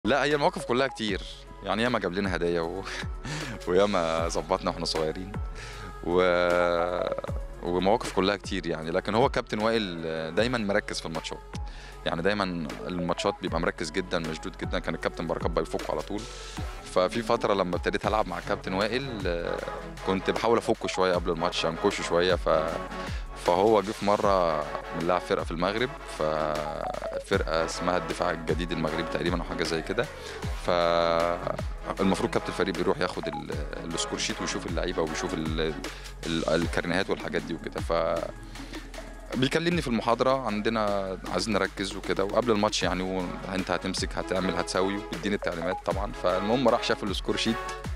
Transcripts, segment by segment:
لا هي المواقف كلها كتير يعني ياما جاب لنا هدايا و... وياما ظبطنا واحنا صغيرين و... ومواقف كلها كتير يعني لكن هو كابتن وائل دايما مركز في الماتشات يعني دايما الماتشات بيبقى مركز جدا مشدود جدا كان الكابتن بركات بيفكه على طول ففي فتره لما ابتديت العب مع الكابتن وائل آه، كنت بحاول افكه شويه قبل الماتش انكشه شويه ف فهو جه في مره بنلعب فرقه في المغرب ففرقه اسمها الدفاع الجديد المغربي تقريبا او حاجه زي كده فالمفروض كابتن الفريق بيروح ياخد ال- السكور شيت ويشوف اللعيبه وبيشوف ال- ال- الكارنيهات والحاجات دي وكده ف بيكلمني في المحاضرة عندنا عايزين نركز وكده وقبل الماتش يعني وانت هتمسك هتعمل هتسوي ويديني التعليمات طبعا فالمهم راح شاف السكور شيت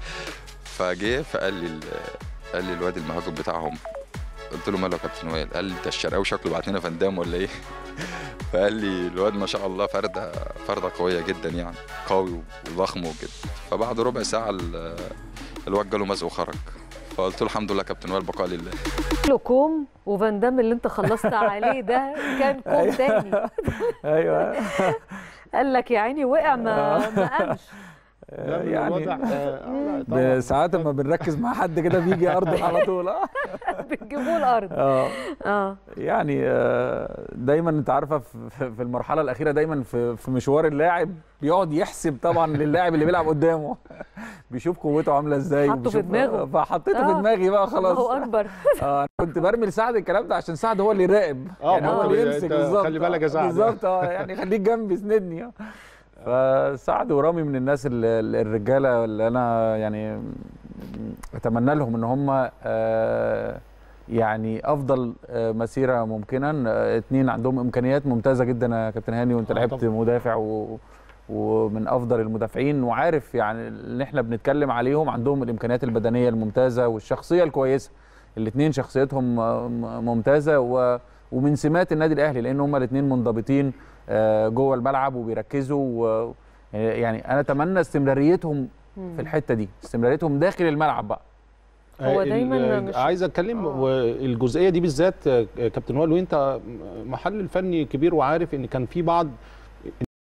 فجه فقال لي ال- قال لي الواد المهاجم بتاعهم قلت له ماله يا كابتن وائل قال لي ده الشرقاوي شكله بعت لنا فندام ولا ايه فقال لي الواد ما شاء الله فرده فرده قويه جدا يعني قوي وضخم وكده فبعد ربع ساعه ال- الواد جاله مزق وخرج فقلت له الحمد لله كابتن وائل بقاء لله له كوم وفان دام اللي انت خلصت عليه ده كان كوم تاني ايوه قال لك يا عيني وقع ما ما قامش لا، من يعني الواضح، آه، لا، طبعاً. ساعات لما بنركز مع حد كده بيجي ارض على طول اه بتجيبوه الارض اه اه يعني آه، دايما انت عارفه في في المرحله الاخيره دايما في في مشوار اللاعب بيقعد يحسب طبعا للاعب اللي بيلعب قدامه بيشوف قوته عامله ازاي حطه في وبيشوف- دماغه. فحطيته آه. في دماغي بقى خلاص الله اكبر اه أنا كنت برمي لسعد الكلام ده عشان سعد هو اللي يراقب آه، يعني هو ما اللي أنت يمسك خلي بالظبط بالك يا آه، سعد. بالظبط اه يعني خليك جنبي يسندني آه. فسعد ورامي من الناس ال- ال- الرجاله اللي انا يعني اتمنى لهم ان هم آه، يعني افضل آه، مسيره ممكنا آه، اتنين عندهم امكانيات ممتازه جدا يا كابتن هاني وانت آه، لعبت طبعاً. مدافع و ومن افضل المدافعين وعارف يعني اللي احنا بنتكلم عليهم عندهم الامكانيات البدنيه الممتازه والشخصيه الكويسه الاثنين شخصيتهم آه، م- ممتازه و ومن سمات النادي الاهلي لان هم الاثنين منضبطين آه، جوه الملعب وبيركزوا و يعني انا اتمنى استمراريتهم في الحته دي استمراريتهم داخل الملعب بقى هو ال- دايماً مش- عايز اتكلم آه. والجزئيه دي بالذات آه، كابتن وائل وانت محلل فني كبير وعارف ان كان في بعض